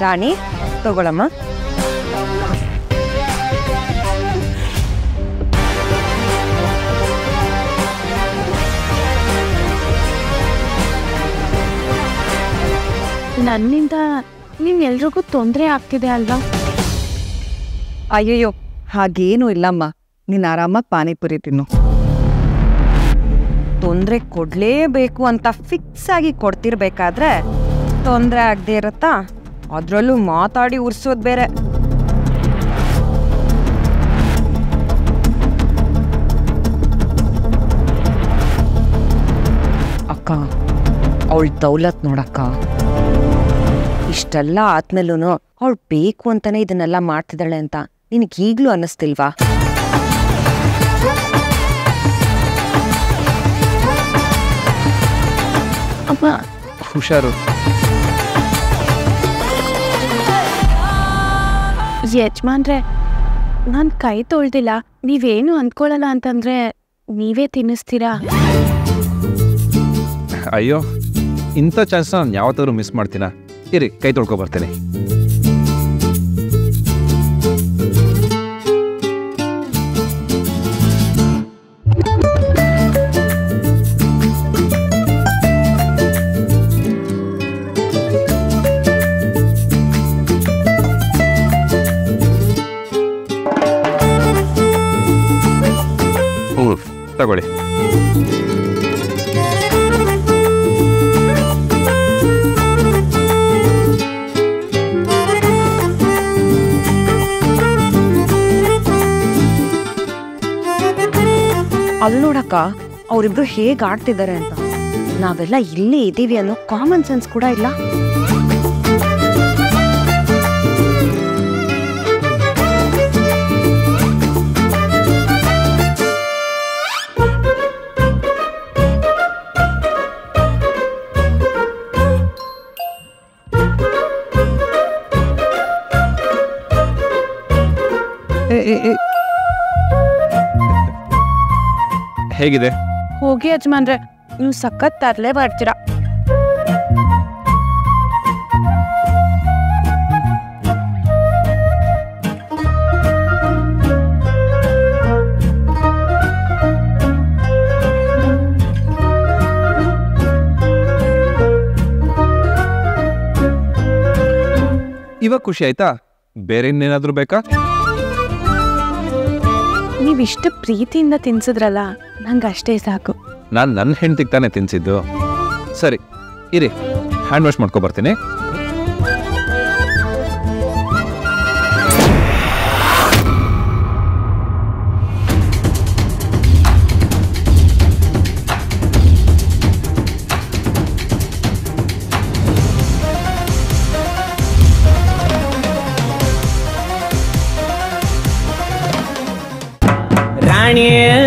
ರಾಣಿ ತಗೊಳಮ್ಮ ನನ್ನಿಂದ ನಿಮ್ಗೆಲ್ರಿಗೂ ತೊಂದರೆ ಆಗ್ತಿದೆ ಅಲ್ವಾ ಅಯ್ಯಯ್ಯೋ ಹಾಗೇನೂ ಇಲ್ಲಮ್ಮ ನೀನು ಆರಾಮಾಗಿ ಪಾನಿಪುರಿ ತಿನ್ನು ತೊಂದರೆ ಕೊಡ್ಲೇಬೇಕು ಅಂತ ಫಿಕ್ಸ್ ಆಗಿ ಕೊಡ್ತಿರ್ಬೇಕಾದ್ರೆ ತೊಂದರೆ ಆಗದೆ ಇರತ್ತಾ ಅದರಲ್ಲೂ ಮಾತಾಡಿ ಉರ್ಸೋದು ಬೇರೆ ಅಕ್ಕ ಅವಳ ದೌಲತ್ ನೋಡಕ್ಕ ಇಷ್ಟೆಲ್ಲ ಆದ್ಮೇಲೂ ಅವಳು ಬೇಕು ಅಂತಾನೆ ಇದನ್ನೆಲ್ಲ ಮಾಡ್ತಿದ್ದಾಳೆ ಅಂತ ನಿನಗೆ ಈಗಲೂ ಅನ್ನಿಸ್ತಿಲ್ವಾ ಅಮ್ಮ ಹುಷಾರು ಯಜಮಾನ್ರೆ ನಾನು ಕೈ ತೊಳ್ದಿಲ್ಲ ನೀವೇನು ಅಂದ್ಕೊಳ್ಳಲ್ಲ ಅಂತಂದ್ರೆ ನೀವೇ ತಿನ್ನಿಸ್ತೀರಾ ಅಯ್ಯೋ ಇಂಥ ಚಾನ್ಸ್ನ ನಾನು ಯಾವತ್ತಾದ್ರೂ ಮಿಸ್ ಮಾಡ್ತೀನ ಇರಿ ಕೈ ತೊಳ್ಕೊ ಬರ್ತೀನಿ ಹ್ಞೂ ತಗೊಳ್ಳಿ ಅಲ್ಲಿ ನೋಡಕ್ಕ ಅವರಿಬ್ರು ಹೇಗೆ ಆಡ್ತಿದ್ದಾರೆ ಅಂತ ನಾವೆಲ್ಲ ಇಲ್ಲೇ ಇದ್ದೀವಿ ಅನ್ನೋ ಕಾಮನ್ ಸೆನ್ಸ್ ಕೂಡ ಇಲ್ಲ ಹೇಗಿದೆ ಹೋಗಿ ಯಜಮಾನ್ರೆ ನೀವು ಸಖತ್ ತರಲೆ ಮಾಡ್ತೀರಾ ಇವಾಗ ಖುಷಿ ಆಯ್ತಾ ಬೇರೆ ಇನ್ನೇನಾದ್ರೂ ಬೇಕಾ ನೀವಿಷ್ಟು ಪ್ರೀತಿಯಿಂದ ತಿನ್ಸಿದ್ರಲ್ಲ ನಂಗೆ ಅಷ್ಟೇ ಸಾಕು ನಾನು ನನ್ನ ಹೆಂಡ್ತಿಗೆ ತಾನೇ ತಿನ್ಸಿದ್ದು ಸರಿ ಇರಿ ಹ್ಯಾಂಡ್ ವಾಶ್ ಮಾಡ್ಕೊ ಬರ್ತೀನಿ ರಾಣಿಯೇ